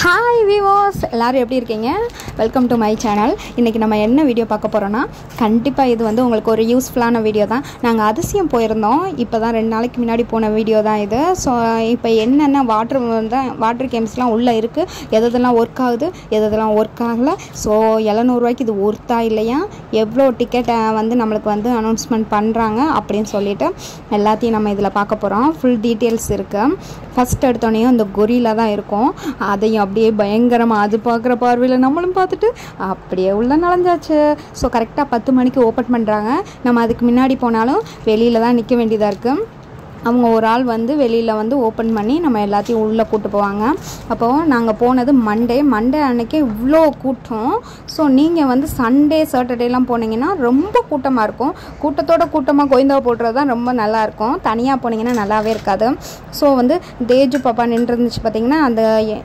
Hi விவோஸ் எல்லாரும் எப்படி இருக்கீங்க வெல்கம் டு மை சேனல் இன்றைக்கி நம்ம என்ன வீடியோ பார்க்க போகிறோன்னா கண்டிப்பாக இது வந்து உங்களுக்கு ஒரு யூஸ்ஃபுல்லான வீடியோ தான் நாங்கள் அதிசயம் போயிருந்தோம் இப்போ தான் ரெண்டு நாளைக்கு முன்னாடி போன வீடியோ தான் இது ஸோ இப்போ என்னென்ன வாட்டர் தான் வாட்டர் கேம்ஸ்லாம் உள்ளே இருக்குது எது எதெல்லாம் ஒர்க் ஆகுது எது எதெல்லாம் ஒர்க் ஆகலை ஸோ எழுநூறுவாய்க்கு இது ஒர்த்தா இல்லையா எவ்வளோ டிக்கெட்டை வந்து நம்மளுக்கு வந்து அனௌன்ஸ்மெண்ட் பண்ணுறாங்க அப்படின்னு சொல்லிட்டு எல்லாத்தையும் நம்ம இதில் பார்க்க போகிறோம் ஃபுல் டீட்டெயில்ஸ் இருக்குது ஃபஸ்ட் எடுத்தோடனே இந்த கொரிலா தான் இருக்கும் அதையும் அப்படியே பயங்கரமாக அது பார்க்குற பார்வையில் நம்மளும் பார்த்துட்டு அப்படியே உள்ள நலஞ்சாச்சு ஸோ கரெக்டாக பத்து மணிக்கு ஓப்பன் பண்ணுறாங்க நம்ம அதுக்கு முன்னாடி போனாலும் வெளியில் தான் நிற்க வேண்டியதாக இருக்குது அவங்க ஒரு ஆள் வந்து வெளியில் வந்து ஓப்பன் பண்ணி நம்ம எல்லாத்தையும் உள்ளே கூட்டு போவாங்க அப்போது நாங்கள் போனது மண்டே மண்டே அன்னைக்கே இவ்வளோ கூட்டம் ஸோ நீங்கள் வந்து சண்டே சாட்டர்டேலாம் போனீங்கன்னா ரொம்ப கூட்டமாக இருக்கும் கூட்டத்தோட கூட்டமாக கோயந்தா போட்டுறது தான் ரொம்ப நல்லாயிருக்கும் தனியாக போனீங்கன்னா நல்லாவே இருக்காது ஸோ வந்து தேஜு பாப்பா நின்றுருந்துச்சு பார்த்தீங்கன்னா அந்த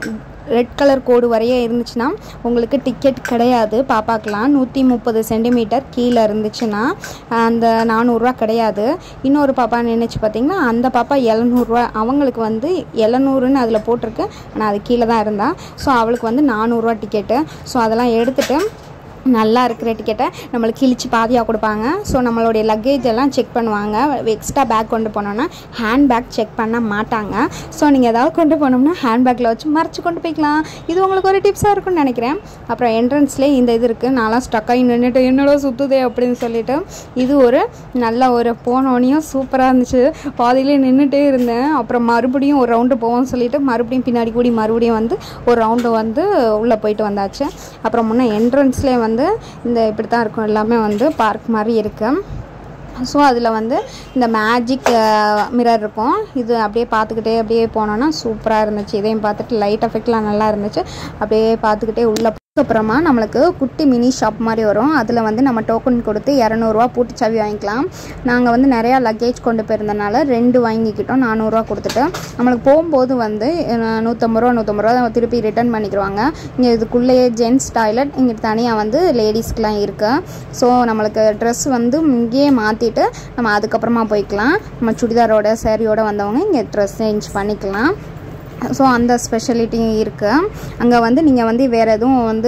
ரெட் கலர் கோடு வரைய இருந்துச்சுன்னா உங்களுக்கு டிக்கெட் கிடையாது பாப்பாக்கெலாம் நூற்றி முப்பது சென்டிமீட்டர் கீழே இருந்துச்சுன்னா அந்த நானூறுரூவா கிடையாது இன்னொரு பாப்பா நின்றுச்சு பார்த்தீங்கன்னா அந்த பாப்பா எழுநூறுவா அவங்களுக்கு வந்து எழுநூறுன்னு அதில் போட்டிருக்கு ஆனால் அது கீழே தான் இருந்தா ஸோ அவளுக்கு வந்து நானூறுரூவா டிக்கெட்டு ஸோ அதெல்லாம் எடுத்துகிட்டு நல்லா இருக்கிற டிக்கெட்டை நம்மளுக்கு கிழிச்சு பாதியாக கொடுப்பாங்க ஸோ நம்மளுடைய லக்கேஜ் எல்லாம் செக் பண்ணுவாங்க எக்ஸ்ட்ரா பேக் கொண்டு போனோன்னா ஹேண்ட் பேக் செக் பண்ண மாட்டாங்க ஸோ நீங்கள் ஏதாவது கொண்டு போனோம்னா ஹேண்ட் பேக்கில் வச்சு மறைச்சு கொண்டு போய்க்கலாம் இது உங்களுக்கு ஒரு டிப்ஸாக இருக்கும்னு நினைக்கிறேன் அப்புறம் என்ட்ரன்ஸ்லேயே இந்த இது இருக்குது நான்லாம் ஸ்டக்காகி நின்றுட்டு என்னடா சுற்றுதே அப்படின்னு சொல்லிட்டு இது ஒரு நல்ல ஒரு போனோனையும் சூப்பராக இருந்துச்சு பாதியிலே நின்றுட்டே இருந்தேன் அப்புறம் மறுபடியும் ஒரு ரவுண்டு போவோம்னு சொல்லிட்டு மறுபடியும் பின்னாடி கூடி மறுபடியும் வந்து ஒரு ரவுண்டு வந்து உள்ளே போயிட்டு வந்தாச்சு அப்புறம் முன்னே என்ட்ரன்ஸ்லேயே வந்து இந்த இப்படி தான் இருக்கும் எல்லாமே வந்து பார்க் மாதிரி இருக்குது ஸோ அதில் வந்து இந்த மேஜிக் மிரர் இருக்கும் இது அப்படியே பார்த்துக்கிட்டே அப்படியே போனோன்னா சூப்பராக இருந்துச்சு இதையும் பார்த்துட்டு லைட் எஃபெக்ட்லாம் நல்லா இருந்துச்சு அப்படியே பார்த்துக்கிட்டே உள்ளே அப்புறமா நம்மளுக்கு குட்டி மினி ஷாப் மாதிரி வரும் அதில் வந்து நம்ம டோக்கன் கொடுத்து இரநூறுவா பூட்டு சாவி வாங்கிக்கலாம் நாங்கள் வந்து நிறையா லக்கேஜ் கொண்டு போயிருந்தனால ரெண்டு வாங்கிக்கிட்டோம் நானூறுரூவா கொடுத்துட்டு நம்மளுக்கு போகும்போது வந்து நூற்றம்பது ரூபா நூற்றம்பது ரூபா திருப்பி ரிட்டர்ன் பண்ணிக்கிடுவாங்க இங்கே இதுக்குள்ளேயே ஜென்ஸ் டாய்லெட் இங்கே தனியாக வந்து லேடிஸ்க்கெலாம் இருக்குது ஸோ நம்மளுக்கு ட்ரெஸ் வந்து இங்கேயே மாற்றிட்டு நம்ம அதுக்கப்புறமா போய்க்கலாம் நம்ம சுடிதாரோட சேரீயோட வந்தவங்க இங்கே ட்ரெஸ் சேஞ்ச் பண்ணிக்கலாம் ஸோ அந்த ஸ்பெஷலிட்டியும் இருக்குது அங்கே வந்து நீங்கள் வந்து வேறு எதுவும் வந்து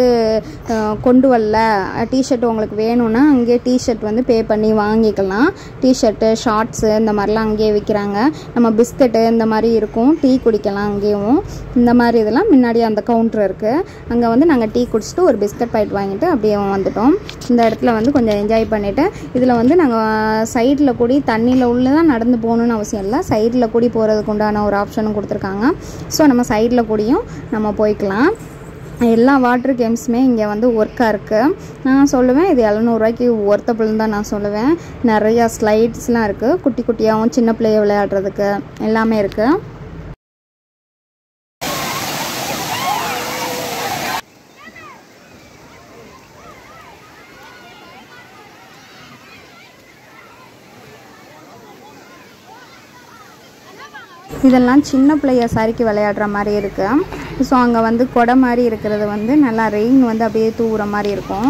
கொண்டு வரல டிஷர்ட் உங்களுக்கு வேணும்னா அங்கேயே டிஷர்ட் வந்து பே பண்ணி வாங்கிக்கலாம் டிஷர்ட்டு ஷார்ட்ஸு இந்த மாதிரிலாம் அங்கேயே விற்கிறாங்க நம்ம பிஸ்கட்டு இந்த மாதிரி இருக்கும் டீ குடிக்கலாம் அங்கேயும் இந்த மாதிரி இதெல்லாம் முன்னாடி அந்த கவுண்ட்ரு இருக்குது அங்கே வந்து நாங்கள் டீ குடிச்சிட்டு ஒரு பிஸ்கட் பாக்கெட் வாங்கிட்டு அப்படியே வந்துட்டோம் இந்த இடத்துல வந்து கொஞ்சம் என்ஜாய் பண்ணிவிட்டு இதில் வந்து நாங்கள் சைடில் கூடி தண்ணியில் உள்ள தான் நடந்து போகணுன்னு அவசியம் இல்லை சைடில் கூடி போகிறதுக்கு உண்டான ஒரு ஆப்ஷனும் கொடுத்துருக்காங்க ஸோ நம்ம சைடில் கூடியும் நம்ம போய்க்கலாம் எல்லா வாட்டர் கேம்ஸுமே இங்கே வந்து ஒர்க்காக இருக்குது நான் சொல்லுவேன் இது எழுநூறுவாய்க்கு ஒர்த்தபிள்னு தான் நான் சொல்லுவேன் நிறையா ஸ்லைட்ஸ்லாம் இருக்குது குட்டி குட்டியாகவும் சின்ன பிள்ளைய விளையாடுறதுக்கு எல்லாமே இருக்குது இதெல்லாம் சின்ன பிள்ளைய சரிக்கு விளையாடுற மாதிரி இருக்குது ஸோ அங்கே வந்து கொடை மாதிரி இருக்கிறது வந்து நல்லா ரெயின் வந்து அப்படியே தூவுற மாதிரி இருக்கும்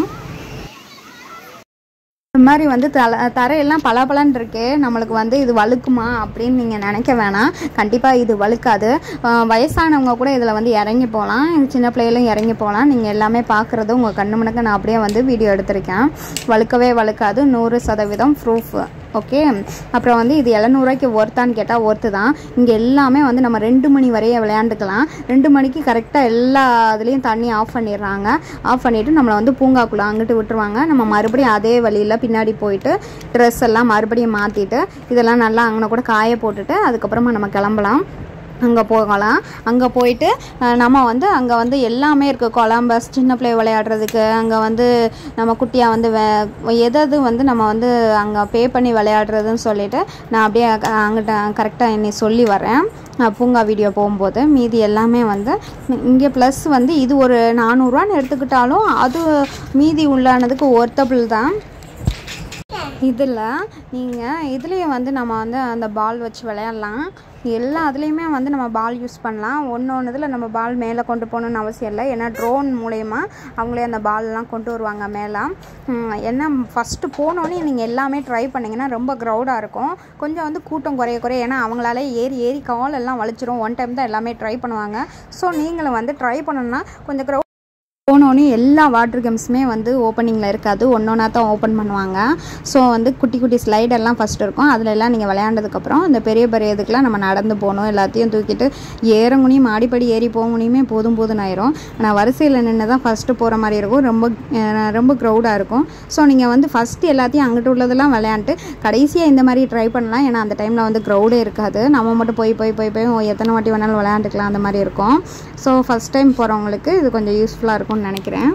இந்த மாதிரி வந்து தல தரையெல்லாம் பளபளன்னு இருக்கு நம்மளுக்கு வந்து இது வழுக்குமா அப்படின்னு நீங்கள் நினைக்க வேணாம் கண்டிப்பாக இது வழுக்காது வயசானவங்க கூட இதில் வந்து இறங்கி போகலாம் சின்ன பிள்ளைகளும் இறங்கி போகலாம் நீங்கள் எல்லாமே பார்க்குறது உங்கள் கண்ணு முன்னக்க நான் அப்படியே வந்து வீடியோ எடுத்திருக்கேன் வழுக்கவே வழுக்காது நூறு சதவீதம் ப்ரூஃப் ஓகே அப்புறம் வந்து இது எழுநூறுவாய்க்கு ஒர்த்தான்னு கேட்டால் ஒர்த்து தான் இங்கே எல்லாமே வந்து நம்ம ரெண்டு மணி வரையே விளையாண்டுக்கலாம் ரெண்டு மணிக்கு கரெக்டாக எல்லா இதுலேயும் தண்ணி ஆஃப் பண்ணிடுறாங்க ஆஃப் பண்ணிவிட்டு நம்மளை வந்து பூங்காக்குள்ளே அங்கிட்டு விட்டுருவாங்க நம்ம மறுபடியும் அதே வழியில் பின்னாடி போயிட்டு ட்ரெஸ் எல்லாம் மறுபடியும் மாற்றிட்டு இதெல்லாம் நல்லா அங்கே கூட காய போட்டுட்டு அதுக்கப்புறமா நம்ம கிளம்பலாம் அங்கே போகலாம் அங்கே போயிட்டு நம்ம வந்து அங்கே வந்து எல்லாமே இருக்குது கொலம்பஸ் சின்ன பிள்ளை விளையாடுறதுக்கு அங்கே வந்து நம்ம குட்டியாக வந்து எதாவது வந்து நம்ம வந்து அங்கே பே பண்ணி விளையாடுறதுன்னு சொல்லிட்டு நான் அப்படியே அங்கிட்ட கரெக்டாக என்னை சொல்லி வரேன் பூங்கா வீடியோ போகும்போது மீதி எல்லாமே வந்து இங்கே ப்ளஸ் வந்து இது ஒரு நானூறுரூவான்னு எடுத்துக்கிட்டாலும் அது மீதி உள்ளானதுக்கு ஒர்த்தபிள் தான் இதில் நீங்கள் இதுலேயே வந்து நம்ம வந்து அந்த பால் வச்சு விளையாடலாம் எல்லா இதுலேயுமே வந்து நம்ம பால் யூஸ் பண்ணலாம் ஒன்று ஒன்று இதில் நம்ம பால் மேலே கொண்டு போகணுன்னு அவசியம் இல்லை ஏன்னா ட்ரோன் மூலயமா அவங்களே அந்த பால்லாம் கொண்டு வருவாங்க மேலே உம், என்ன ஃபஸ்ட்டு போனோன்னே நீங்கள் எல்லாமே ட்ரை பண்ணிங்கன்னா ரொம்ப க்ரௌடாக இருக்கும் கொஞ்சம் வந்து கூட்டம் குறைய குறைய ஏன்னா அவங்களால ஏறி ஏறி கால் எல்லாம் வலிச்சிரும் ஒன் டைம் தான் எல்லாமே ட்ரை பண்ணுவாங்க ஸோ நீங்களும் வந்து ட்ரை பண்ணணும்னா கொஞ்சம் க்ரௌட் போனோடனே எல்லா வாட்டர் கேம்ஸுமே வந்து ஓப்பனிங்கில் இருக்காது ஒன்று ஒன்றா தான் ஓப்பன் பண்ணுவாங்க ஸோ வந்து குட்டி குட்டி ஸ்லைடெல்லாம் ஃபஸ்ட் இருக்கும் அதில் எல்லாம் நீங்கள் விளையாண்டதுக்கப்புறம் அந்த பெரிய பெரிய இதுக்கெலாம் நம்ம நடந்து போகணும் எல்லாத்தையும் தூக்கிட்டு ஏறங்குனியும் மாடிப்படி ஏறி போகணுமே போதும் போதும் ஆயிரும் ஆனால் வரிசையில் நின்று தான் ஃபஸ்ட்டு போகிற மாதிரி இருக்கும் ரொம்ப அஹ், ரொம்ப க்ரௌடாக இருக்கும் ஸோ நீங்கள் வந்து ஃபஸ்ட்டு எல்லாத்தையும் அங்கிட்டு உள்ளதெல்லாம் விளையாண்டுட்டு கடைசியாக இந்த மாதிரி ட்ரை பண்ணலாம் ஏன்னா அந்த டைமில் வந்து க்ரௌடே இருக்காது நம்ம மட்டும் போய் போய் போய் போய் எத்தனை வாட்டி வேணாலும் விளையாண்டுக்கலாம் அந்த மாதிரி இருக்கும் ஸோ ஃபஸ்ட் டைம் போகிறவங்களுக்கு இது கொஞ்சம் யூஸ்ஃபுல்லாக இருக்கும்னு நினைக்கிறேன்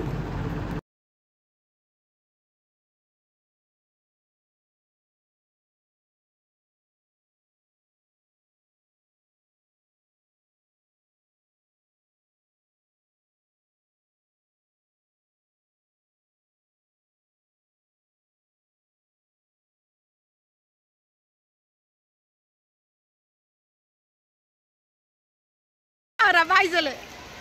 பாய் சொல்லு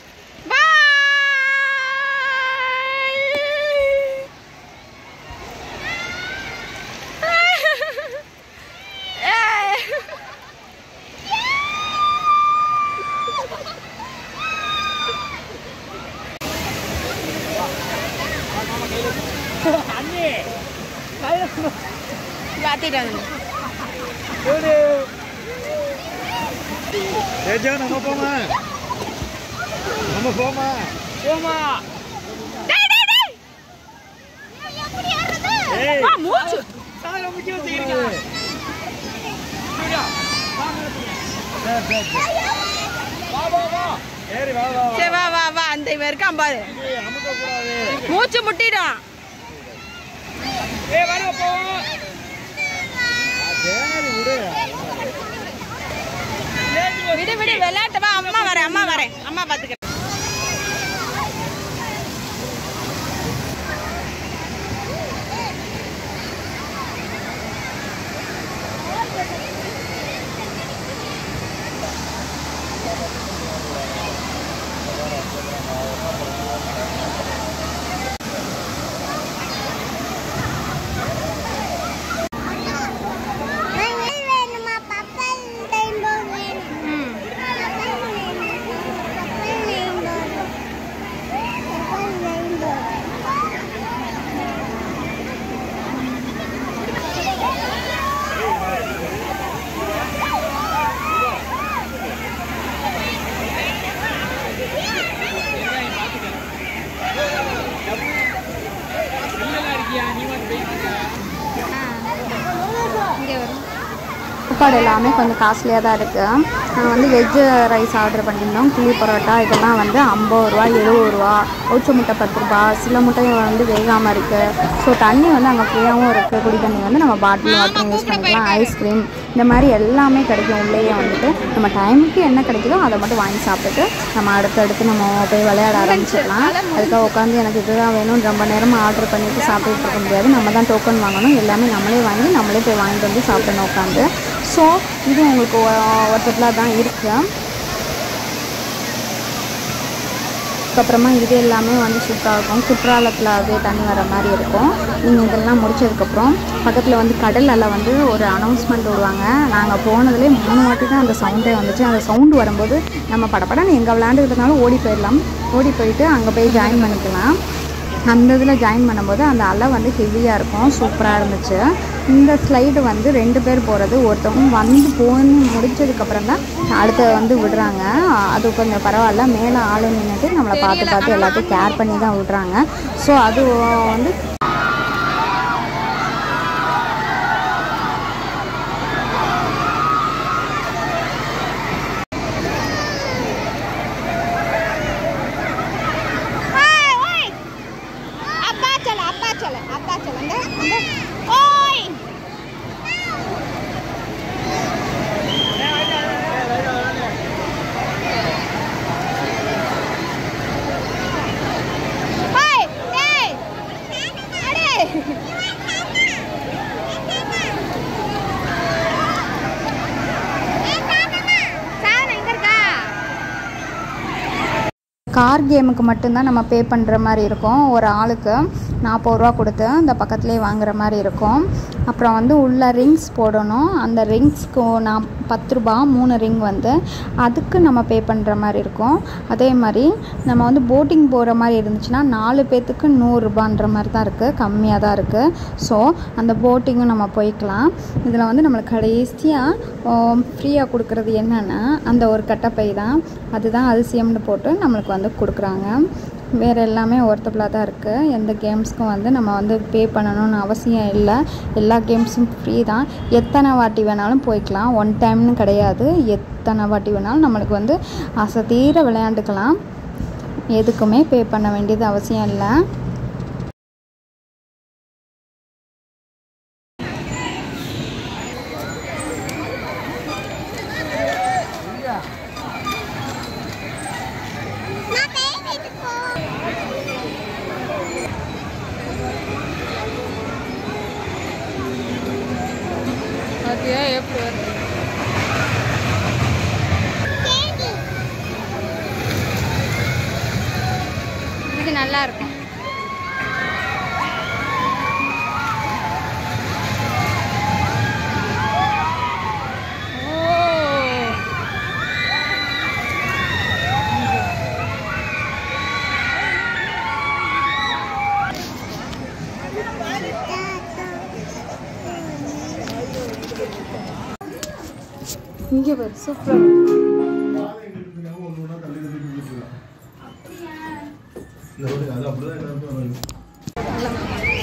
மாத்திட்டாங்க தேஜா நம்ம போமா நம்ம போமா போமா ஏய் மூச்சு சால முக்கிய வச்சிருக்கீங்க சரி சரி சரி வா வா வா ஏறி வா வா வா சரி வா வா வா அந்த இவன் இருக்கான் பாரு ஏய் அமுக்க கூடாது மூச்சு முட்டிடும் ஏய் வர போ சரி விடு விடு விடு விளையாட்டு வா அம்மா வரேன் அம்மா வரேன் அம்மா பாத்துக்கிறேன் வேணுமா பப்பல் ரெயின்போ வேணும் பப்பல் வேணும் பப்பல் ரெயின்போ பப்பல் ரெயின்போ சாப்பாடு எல்லாமே கொஞ்சம் காஸ்ட்லியாக தான் இருக்குது நான் வந்து வெஜ்ஜு ரைஸ் ஆர்டர் பண்ணியிருந்தோம் கிளி பரோட்டா இதெல்லாம் வந்து ஐம்பது ரூபா எழுபது ரூபா அவுச்ச முட்டை பத்து ரூபா சில முட்டை வந்து வேகாமல் இருக்குது ஸோ தண்ணி வந்து அங்கே ஃப்ரீயாகவும் இருக்குது குடி தண்ணி வந்து நம்ம பாட்டில் வாட்டரும் யூஸ் பண்ணிக்கலாம் ஐஸ்கிரீம் இந்த மாதிரி எல்லாமே கிடைக்கும் உள்ளேயே வந்துட்டு நம்ம டைமுக்கு என்ன கிடைக்குதோ அதை மட்டும் வாங்கி சாப்பிட்டுட்டு நம்ம அடுத்தடுத்து நம்ம போய் விளையாட ஆரம்பிச்சிடலாம் அதுக்காக உட்காந்து எனக்கு இதுதான் வேணும் ரொம்ப நேரமாக ஆர்டர் பண்ணிட்டு சாப்பிட்டுட்டு இருக்க முடியாது நம்ம தான் டோக்கன் வாங்கணும் எல்லாமே நம்மளே வாங்கி நம்மளே போய் வாங்கிட்டு வந்து சாப்பிடணும் உட்காந்து ஸோ இது உங்களுக்கு ஒருத்தத்தில் தான் இருக்குது அதுக்கப்புறமா இது எல்லாமே வந்து சூப்பராக இருக்கும் குற்றாலத்தில் அப்படியே தண்ணி வர மாதிரி இருக்கும் நீங்கள் இதெல்லாம் முடிச்சதுக்கப்புறம் பக்கத்தில் வந்து கடல் அலை வந்து ஒரு அனௌன்ஸ்மெண்ட் விடுவாங்க நாங்கள் போனதுலேயே மூணு வாட்டி தான் அந்த சவுண்டே வந்துச்சு அந்த சவுண்டு வரும்போது நம்ம படப்படன்னு எங்கே விளையாண்டுக்கிறதுனாலும் ஓடி போயிடலாம் ஓடி போயிட்டு அங்கே போய் ஜாயின் பண்ணிக்கலாம் அந்த இதில் ஜாயின் பண்ணும்போது அந்த அலை வந்து ஹெவியாக இருக்கும் சூப்பராக இருந்துச்சு இந்த ஸ்லைடு வந்து ரெண்டு பேர் போகிறது ஒருத்தவங்க வந்து போய் முடிச்சதுக்கப்புறம் தான் அடுத்த வந்து விடுறாங்க அது கொஞ்சம் பரவாயில்ல மேலே ஆள் நின்றுட்டு நம்மளை பார்த்து பார்த்து எல்லாத்தையும் கேர் பண்ணி தான் விடுறாங்க ஸோ அது வந்து அப்பா சொல்ல அப்பா சொல்ல அப்பா சொல்ல இந்த இந்த ஓய் ஓய் ஏய் கார் கேமுக்கு மட்டும்தான் நம்ம பே பண்ணுற மாதிரி இருக்கும் ஒரு ஆளுக்கு நாற்பது ரூபா கொடுத்து அந்த பக்கத்துலேயே வாங்குற மாதிரி இருக்கும் அப்புறம் வந்து உள்ள ரிங்ஸ் போடணும் அந்த ரிங்ஸ்க்கு நான் பத்து ரூபா மூணு ரிங் வந்து அதுக்கு நம்ம பே பண்ணுற மாதிரி இருக்கும் அதே மாதிரி நம்ம வந்து போட்டிங் போகிற மாதிரி இருந்துச்சுன்னா நாலு பேர்த்துக்கு நூறுரூபான்ற மாதிரி தான் இருக்குது கம்மியாக தான் இருக்குது ஸோ அந்த போட்டிங்கும் நம்ம போய்க்கலாம் இதில் வந்து நம்மளுக்கு கடைசியாக ஃப்ரீயாக கொடுக்குறது என்னென்னா அந்த ஒரு கட்டப்பை தான் அதுதான் அதிசயம்னு போட்டு நம்மளுக்கு வந்து கொடுக்குறாங்க வேறு எல்லாமே ஒர்த்தபுளாக தான் இருக்குது எந்த கேம்ஸ்க்கும் வந்து நம்ம வந்து பே பண்ணணும்னு அவசியம் இல்லை எல்லா கேம்ஸும் ஃப்ரீ தான் எத்தனை வாட்டி வேணாலும் போய்க்கலாம் ஒன் டைம்னு கிடையாது எத்தனை வாட்டி வேணாலும் நம்மளுக்கு வந்து ஆசை தீர விளையாண்டுக்கலாம் எதுக்குமே பே பண்ண வேண்டியது அவசியம் இல்லை நான் பேசிட்டு போ பார்த்தியா எப்படி வருது கேடி இது நல்லா இருக்கும் இங்கே பாரு சூப்பராக அது அப்படிதான் எல்லாருக்கும் வரும்.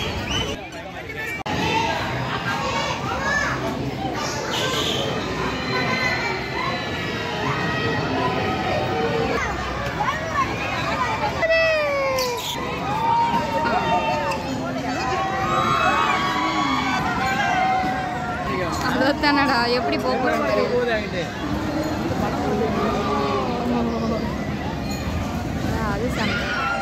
அவ்வளோதானடா எப்படி போக போகிறோம் தெரியும் அது சண்டை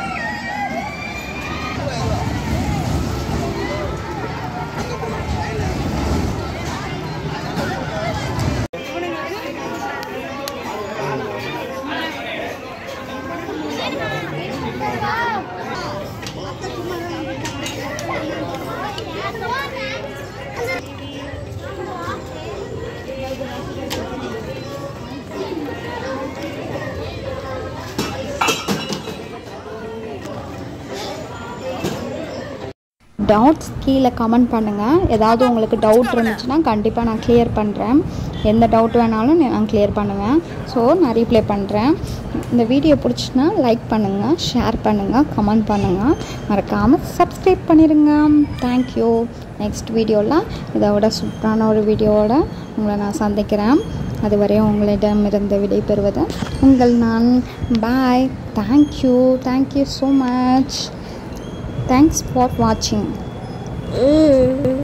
டவுட்ஸ் கீழே கமெண்ட் பண்ணுங்கள் ஏதாவது உங்களுக்கு டவுட் இருந்துச்சுன்னா கண்டிப்பாக நான் கிளியர் பண்ணுறேன் எந்த டவுட் வேணாலும் நான் கிளியர் பண்ணுவேன் ஸோ நான் ரீப்ளை பண்ணுறேன் இந்த வீடியோ பிடிச்சுன்னா லைக் பண்ணுங்கள் ஷேர் பண்ணுங்கள் கமெண்ட் பண்ணுங்கள் மறக்காமல் சப்ஸ்கிரைப் பண்ணிடுங்க தேங்க்யூ நெக்ஸ்ட் வீடியோவில் இதை விட சூப்பரான ஒரு வீடியோவோட உங்களை நான் சந்திக்கிறேன் அதுவரையும் உங்களிடமிருந்து விடைபெறுவது உங்கள் நான் bye thank you thank you so much thanks for வாட்சிங் ம்